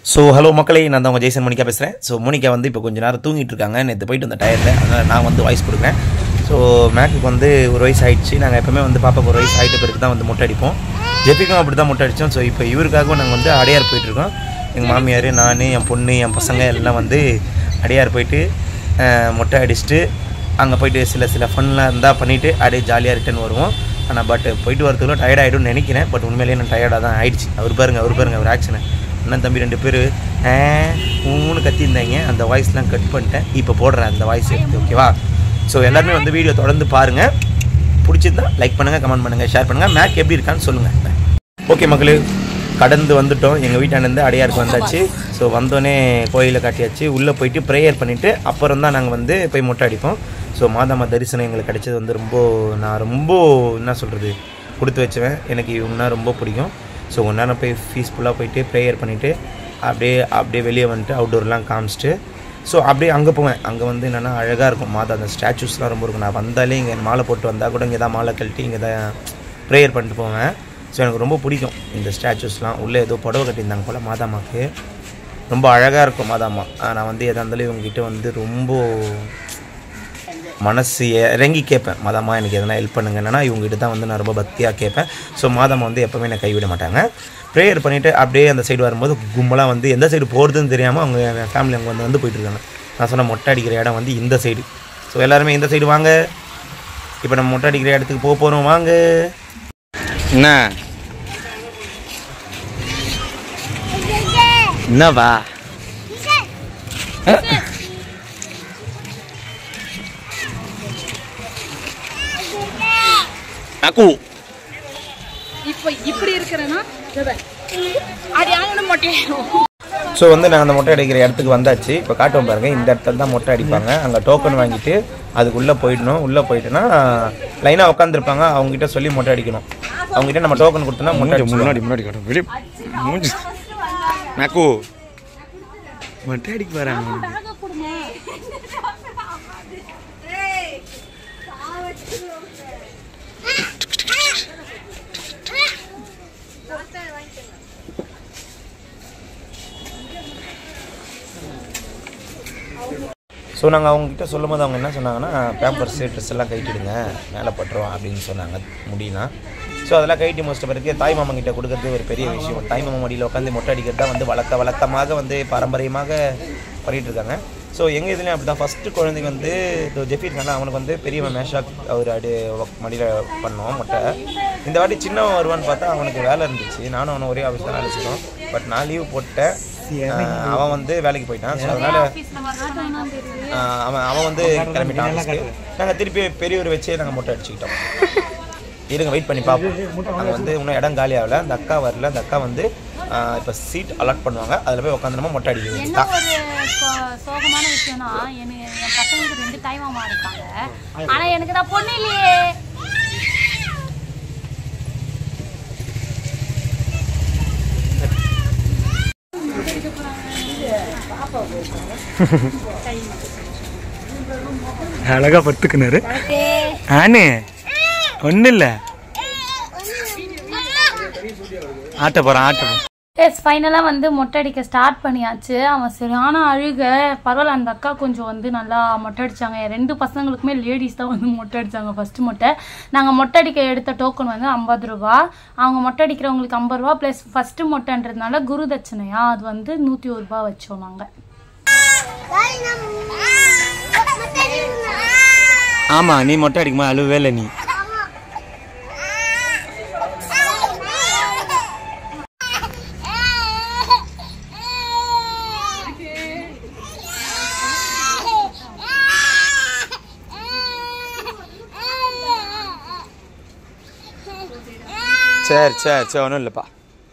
So hello மக்களே நான் தான் உங்கள் ஜெய்சன் மோனிகா பேசுகிறேன் ஸோ மோனிகா வந்து இப்போ கொஞ்ச நேரம் தூங்கிட்டு இருக்காங்க நேற்று போயிட்டு வந்த டயரில் அதனால் நான் வந்து வாய்ஸ் கொடுக்குறேன் ஸோ மேக்குக்கு வந்து ஒரு வயசு ஆயிடுச்சு நாங்கள் எப்போவுமே வந்து பாப்பாக்கு ஒரு வயசு ஆகிட்ட பிறகு தான் வந்து முட்டை அடிப்போம் ஜெப்பிக்கும் அப்படி தான் முட்டை அடித்தோம் ஸோ இப்போ இவருக்காகவும் நாங்கள் வந்து அடையார் போயிட்டுருக்கோம் எங்கள் மாமியார் நான் என் பொண்ணு என் பசங்க எல்லாம் வந்து அடையார் போயிட்டு அஹ், மொட்டை அடிச்சுட்டு அங்கே போயிட்டு சில சில ஃபன்லாம் இருந்தால் பண்ணிவிட்டு அப்படியே ஜாலியாக ரிட்டர்ன் வருவோம் ஆனால் பட் போயிட்டு வரதுக்குள்ள டயர்ட் ஆகிடும்னு நினைக்கிறேன் பட் உண்மையிலேயே நான் டயர்டாக தான் ஆயிடுச்சு அவர் பாருங்க அவர் பாருங்க அவர் ஆக்ஷனை அண்ணன் தம்பி ரெண்டு பேர் மூணு கத்தியிருந்தாங்க அந்த வாய்ஸ்லாம் கட் பண்ணிட்டேன் இப்போ போடுறேன் அந்த வாய்ஸ் எடுத்து ஓகேவா ஸோ எல்லாருமே வந்து வீடியோ தொடர்ந்து பாருங்கள் பிடிச்சிருந்தா லைக் பண்ணுங்கள் கமெண்ட் பண்ணுங்கள் ஷேர் பண்ணுங்கள் மேக் எப்படி இருக்கான்னு சொல்லுங்கள் ஓகே மக்களே கடந்து வந்துட்டோம் எங்கள் வீட்டாண்டேருந்து அடையாருக்கு வந்தாச்சு ஸோ வந்தோடனே கோயிலை காட்டியாச்சு உள்ளே போயிட்டு ப்ரேயர் பண்ணிவிட்டு அப்புறம் தான் நாங்கள் வந்து போய் மொட்டை அடிப்போம் ஸோ மாதாமா தரிசனம் எங்களுக்கு கிடைச்சது வந்து ரொம்ப நான் ரொம்ப என்ன சொல்கிறது கொடுத்து வச்சுவேன் எனக்கு இவங்கன்னா ரொம்ப பிடிக்கும் ஸோ ஒன்றா நேரம் போய் பீஸ்ஃபுல்லாக போயிட்டு ப்ரேயர் பண்ணிவிட்டு அப்படியே அப்படியே வெளியே வந்துட்டு அவுட்டோர்லாம் காமிச்சிட்டு ஸோ அப்படியே அங்கே போவேன் அங்கே வந்து என்னென்னா அழகாக இருக்கும் மாதா அந்த ஸ்டாச்சூஸ்லாம் ரொம்ப இருக்கும் நான் வந்தாலே இங்கே மாலை போட்டு வந்தால் கூட இங்கே தான் மாலை கழட்டி இங்கே தான் ப்ரேயர் பண்ணிட்டு போவேன் ஸோ எனக்கு ரொம்ப பிடிக்கும் இந்த ஸ்டாச்சூஸ்லாம் உள்ளே ஏதோ புடவை கட்டியிருந்தாங்க போல் மாதாமாக்கு ரொம்ப அழகாக இருக்கும் மாதாமா ஆ, நான் வந்து எதா இருந்தாலும் இவங்ககிட்ட வந்து ரொம்ப மனசு இறங்கி கேட்பேன் மாதாமா எனக்கு எதனா ஹெல்ப் பண்ணுங்க என்னன்னா இவங்ககிட்ட தான் வந்து நான் ரொம்ப பக்தியாக கேட்பேன் ஸோ மாதாமா வந்து எப்போவுமே என்னை கைவிட மாட்டாங்க ப்ரேயர் பண்ணிவிட்டு அப்படியே அந்த சைடு வரும்போது கும்பலாக வந்து எந்த சைடு போகிறதுன்னு தெரியாமல் அவங்க என் ஃபேமிலி அங்கே வந்து வந்து போயிட்டுருக்காங்க நான் சொன்ன மொட்டை அடிக்கிற இடம் வந்து இந்த சைடு ஸோ எல்லாருமே இந்த சைடு வாங்க இப்போ நம்ம மொட்டை அடிக்கிற இடத்துக்கு போக போகிறோம் வாங்க என்ன என்னவா அக்கு இப்போ இப்படி இருக்கிறேன்னா அது யாரோட மொட்டையும் ஸோ வந்து நாங்கள் அந்த மொட்டை அடிக்கிற இடத்துக்கு வந்தாச்சு இப்போ காட்டுவோம் பாருங்க இந்த இடத்துல தான் மொட்டை அடிப்பாங்க அங்கே டோக்கன் வாங்கிட்டு அதுக்குள்ளே போயிடணும் உள்ளே போயிட்டுனா லைனாக உட்காந்துருப்பாங்க அவங்ககிட்ட சொல்லி மொட்டை அடிக்கணும் அவங்ககிட்ட நம்ம டோக்கன் கொடுத்தோம்னா மொட்டை முன்னாடி அடிச்சிடலாம். முன்னாடி முன்னாடி காட்டும் வெளியே மூஞ்சி நாக்கு மட்டை அடிக்க வராங்க ஸோ நாங்கள் அவங்ககிட்ட சொல்லும் போது அவங்க என்ன சொன்னாங்கன்னா பேம்பர்ஸ் ட்ரெஸ் எல்லாம் கைட்டிடுங்க மேலே பட்டுரும் அப்படின்னு சொன்னாங்க முடியலாம் ஸோ அதெல்லாம் கைட்டி முடிச்சிட்ட பிறகு தாய் மாமன் கிட்ட கொடுக்கறது ஒரு பெரிய விஷயம் தாய் மாமன் மடியில் உட்காந்து மொட்டை அடிக்கிறது தான் வந்து வழக்க வழக்கமாக வந்து பாரம்பரியமாக பண்ணிட்டு இருக்காங்க ஸோ எங்கள் இதுலேயும் அப்படி தான் ஃபஸ்ட்டு குழந்தைங்க வந்து இப்போ ஜெஃபி இருக்காங்க அவனுக்கு வந்து பெரியவன் மேஷாக் அவர் அடி மடியில் பண்ணோம் மொட்டை இந்த வாட்டி சின்னவன் வருவான்னு பார்த்தா அவனுக்கு வேலை இருந்துச்சு நானும் அவனை ஒரே ஆஃபீஸ் தான் வேலை செய்வோம் பட் நான் லீவ் போட்டேன் ஆஹ் அவன் வந்து வேலைக்கு போயிட்டான் ஸோ அதனால் ஆஹ் அவன் அவன் வந்து கிளம்பிட்டான் ஆஃபீஸ்க்கு நாங்கள் திருப்பி பெரியவர் வச்சே நாங்கள் மொட்டை அடிச்சுக்கிட்டோம் இருங்க வெயிட் பண்ணி பார்ப்போம் அங்கே வந்து இன்னும் இடம் காலி ஆகல அந்த அக்கா வரல அந்த அக்கா வந்து இப்போ சீட் அலாட் பண்ணுவாங்க அதில் போய் உட்காந்து நம்ம மொட்டை அடிக்க என்ன வேண்டியதுதான் ஒரு சோ- சோகமான விஷயம்னா எனக்கு என் பசங்களுக்கு ரெண்டு தாய் மாமா இருக்காங்க ஆனா எனக்கு தான் பொண்ணு இல்லையே அழகா படுத்துக்கினாரு ஆனே ஒன்றும் இல்லை ஆட்ட போகிறான் ஆட்ட போகிறான் எஸ் ஃபைனலாக வந்து மொட்டை அடிக்க ஸ்டார்ட் பண்ணியாச்சு அவன் சரியான அழுக பரவாயில்ல அந்த அக்கா கொஞ்சம் வந்து நல்லா மொட்டை அடிச்சாங்க என் ரெண்டு பசங்களுக்குமே லேடிஸ் தான் வந்து மொட்டை அடிச்சாங்க ஃபர்ஸ்ட் மொட்டை நாங்கள் மொட்டை அடிக்க எடுத்த டோக்கன் வந்து ஐம்பது ரூபா அவங்க மொட்டை அடிக்கிறவங்களுக்கு ஐம்பது ரூபா ப்ளஸ் ஃபஸ்ட்டு மொட்டைன்றதுனால குரு தட்சணையா அது வந்து நூற்றி ஒரு ரூபா வச்சோம் நாங்கள் ஆமா நீ மொட்டை அடிக்குமா அழுவே இல்லை நீ சரி சரி சரி ஒன்றும் இல்லைப்பா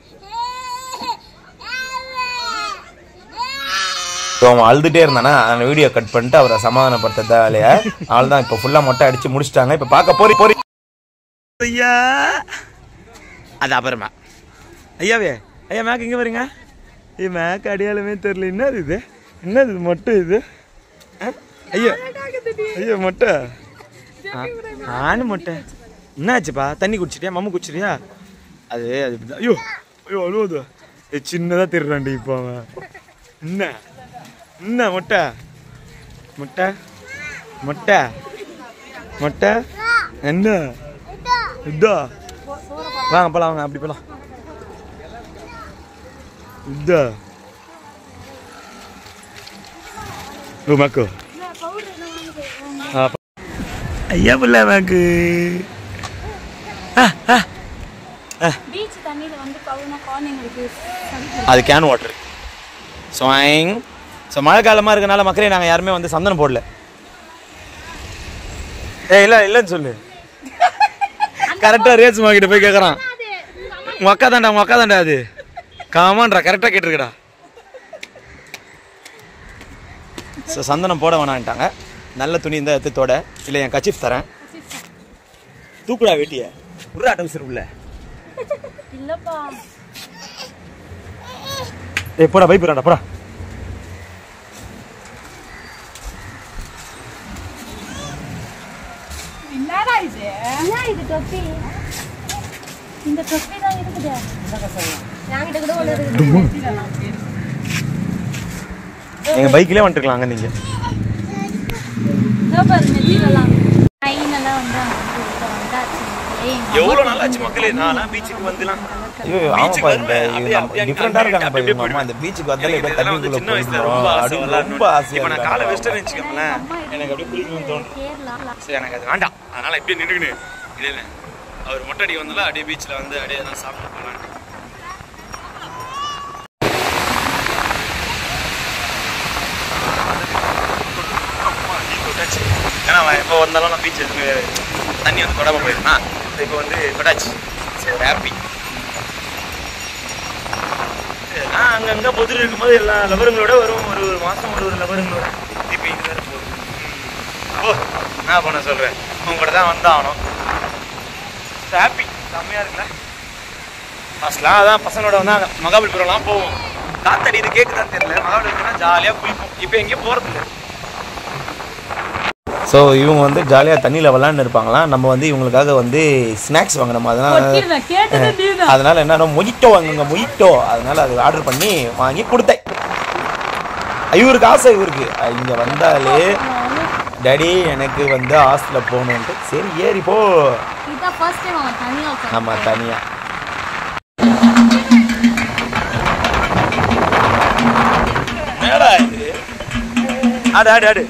ஸோ அவன் அழுதுகிட்டே இருந்தானா அந்த வீடியோ கட் பண்ணிட்டு அவரை சமாதானப்படுத்த வேலையா அவள் தான் இப்போ ஃபுல்லாக மொட்டை அடிச்சு முடிச்சிட்டாங்க இப்போ பார்க்க போறி போறி ஐயா அது அப்புறமா ஐயாவே ஐயா மேக் எங்கே வரீங்க ஐயா மேக் அடையாளமே தெரியல என்னது இது என்னது இது மொட்டை இது ஆ? ஐயோ ஐயோ மொட்டை ஆ, நானும் மொட்டை என்னாச்சுப்பா தண்ணி குடிச்சிட்டியா மம்மு குடிச்சிட்டியா அது அது இப்படிதான். ஐயோ ஐயோ அழுவுது ஏய், சின்னதா திருறான்டி இப்போ அவன் என்ன என்ன முட்டை முட்டை முட்டை முட்டை என்ன இதா வாங்க போலாம் வாங்க அப்படி போலாம் இதா ஓ மக்கோ ஐயா புள்ள மேக்கு பீச் தண்ணியில வந்து கவுனா குழந்தைங்களுக்கு அது கேன் வாட்டர் ஸ்வாயிங் ஸோ மழை காலமாக இருக்கனால மக்களே நாங்கள் யாருமே வந்து சந்தனம் போடல ஏ இல்லை இல்லைன்னு சொல்லு கரெக்டாக ரேஸ் கிட்ட போய் கேட்குறான் உங்கள் அக்கா தாண்டா உங்கள் அக்கா தாண்டா அது காமான்றா கரெக்டாக கேட்டிருக்கடா ஸோ சந்தனம் போட வேணான்ட்டாங்க நல்ல துணி இருந்தால் எடுத்து தோட இல்லை என் கச்சிஃப் தரேன் தூக்குடா வேட்டிய உருடா டவுசர் உள்ள இல்லப்பா ஏய் போடா பைப்புறாடா போடா என்னடா இது என்ன இது தொப்பி இந்த தொப்பி தான் இருக்குது என்கிட்ட கூட ஒன்று இருக்குது எங்கள் பைக்கிலே வந்துட்டுருக்கலாம் அங்கே நீங்கள் இதோ பாரு நெத்திலலாம் ட்ரெயினெல்லாம் வந்து அங்கே வந்து உள்ள வந்தாச்சு ஏய், எங்க எவ்வளோ நாள் ஆச்சு மக்களே நான்லாம் பீச்சுக்கு வந்துலாம் ஐயோ ஆமாப்பா இந்த டிஃப்ரெண்டாக இருக்காங்க பா இவங்க அம்மா இந்த பீச்சுக்கு வந்தாலே இப்போ தண்ணிக்குள்ளே போயிடணும் அப்படின்னு ரொம்ப ஆசையாக இப்போ நான் காலை இருக்காங்க வெஸ்டர்ன் வச்சுக்கோங்களேன் எனக்கு அப்படியே குளிக்கணும்னு தோணும் கேரளா சரி எனக்கு அது வேண்டாம் அதனால இப்படியே நின்றுக்கினு இல்லை இல்லை அவர் மொட்டை அடி வந்தாலும் அப்படியே பீச்சில் வந்து அப்படியே எதனா சாப்பிட்டு போகலான்ட்டு ஏன்னா அவன் எப்போ வந்தாலும் நான் பீச் எதுவுமே தண்ணி வந்து தொடாம போயிருந்தா இப்போ வந்து தொடாச்சு சரி ஹாப்பி நான் அங்கங்கே பொதுரு இருக்கும்போது எல்லா லவருங்களோட வரும் ஒரு ஒரு மாதம் ஒரு ஒரு லவருங்களோட இப்போ இது வேறு போகுது ஓ என்ன பண்ண சொல்கிறேன் உங்க கூட தான் வந்தாகணும் ஹாப்பி செம்மையாக இருக்குல்ல ஃபர்ஸ்ட்லாம் அதான் பசங்களோட வந்தாங்க மகாபலிபுரம்லாம் போவோம் காத்தடி இது கேட்குதான் தெரியல மகாபலிபுரம் ஜாலியாக குளிப்போம் இப்போ எங்கேயும் போகிறதில்ல ஸோ இவங்க வந்து ஜாலியாக தண்ணியில் விளாண்டு இருப்பாங்களாம் நம்ம வந்து இவங்களுக்காக வந்து ஸ்நாக்ஸ் வாங்கினோம் அதனால கொட்டிடுறேன் கேட்டது நீதான் அதனால என்னன்னா மொயிட்டோ வாங்குங்க மொயிட்டோ அதனால அது ஆர்டர் பண்ணி வாங்கி கொடுத்தேன் இவருக்கு ஆசை இவருக்கு இங்கே வந்தாலே டேடி எனக்கு வந்து ஹாஸ்டலில் போகணுன்ட்டு சரி ஏறி போ இதான் ஃபர்ஸ்ட் டைம் அவன் தனியாக உட்காந்து நம்ம தனியா என்னடா இது ஆடு ஆடு ஆடு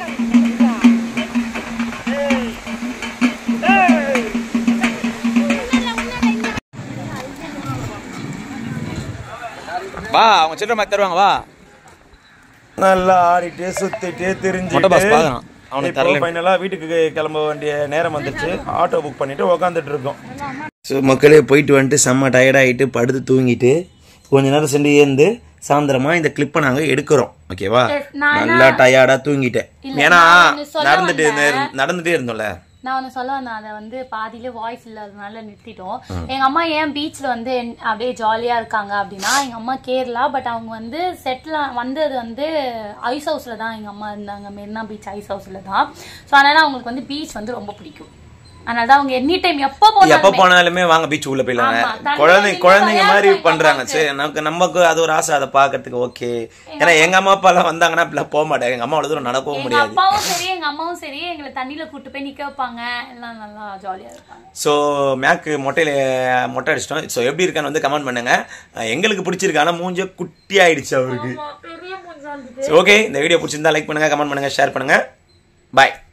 வா அவங்க சில்லற மாதிரி தருவாங்க வா நல்லா ஆடிட்டு சுத்திட்டு மொட்டை பாஸ் தெரிஞ்சுட்டு பார்க்கறான். அவனுக்கு இப்போ தரல. ஃபைனலாக வீட்டுக்கு கிளம்ப வேண்டிய நேரம் வந்துச்சு ஆட்டோ புக் பண்ணிட்டு உக்காந்துட்டு இருக்கோம் ஸோ மக்களே போயிட்டு வந்துட்டு செம்ம டயர்டாகிட்டு படுத்து தூங்கிட்டு கொஞ்ச நேரம் சென்று ஏந்து சாயந்தரமா இந்த கிளிப்பை நாங்கள் எடுக்கிறோம் ஓகேவா Yes, நான் நல்லா டயர்டாக தூங்கிட்டேன் இல்ல, ஏன்னா நான் ஒண்ணு சொல்ல நடந்துட்டு வந்தேன். இருந்தே- நடந்துட்டே இருந்தோம்ல நான் ஒன்று சொல்ல வந்தேன் அதை வந்து பாதியிலே வாய்ஸ் இல்லாதனால நிறுத்திட்டோம் எங்க அம்மா ஏன் பீச்ல வந்து என்- அப்படியே ஜாலியா இருக்காங்க அப்படின்னா எங்க அம்மா கேரளா பட் அவங்க வந்து செட்டில் வந்தது வந்து ஐஸ் ஹவுஸ்ல தான் எங்க அம்மா இருந்தாங்க மெரினா பீச் ஐஸ் ஹவுஸ்ல தான் ஸோ அதனால அவங்களுக்கு வந்து பீச் வந்து ரொம்ப பிடிக்கும் அதனால தான் அவங்க எனி டைம் எப்போ எப்ப போனாலுமே போனாலுமே வாங்க பீச் உள்ள போயிடலாங்க ஆமா, தனியா குழந்தை நின்னு குழந்தைங்க மாதிரி விளையாடுவோம் பண்றாங்க எங்க சரி நமக்கு நமக்கு அது ஒரு ஆசை அதை பாக்குறதுக்கு ஓகே ஏன்னா எங்க அம்மா அப்பா எல்லாம் வந்தாங்கன்னா இப்பெல்லாம் போக மாட்டாங்க எங்க அம்மா அவ்வளவு தூரம் நடக்கவும் எங்க முடியாது அப்பாவும் சரி எங்க அம்மாவும் சரி எங்களை தண்ணியில கூட்டு போய் நிக்க வைப்பாங்க எல்லாம் நல்லா ஜாலியா இருப்பாங்க ஸோ மேக்கு மொட்டையில மொட்டை அடிச்சிட்டோம் ஸோ எப்படி இருக்கான்னு வந்து கமெண்ட் பண்ணுங்க அஹ் எங்களுக்கு பிடிச்சிருக்கு ஆனா மூஞ்ச குட்டி ஆயிடுச்சு அவருக்கு பெரிய மூஞ்சா இருந்தது ஓகே இந்த வீடியோ பிடிச்சிருந்தா லைக் பண்ணுங்க கமெண்ட் பண்ணுங்க ஷேர் பண்ணுங்க பாய்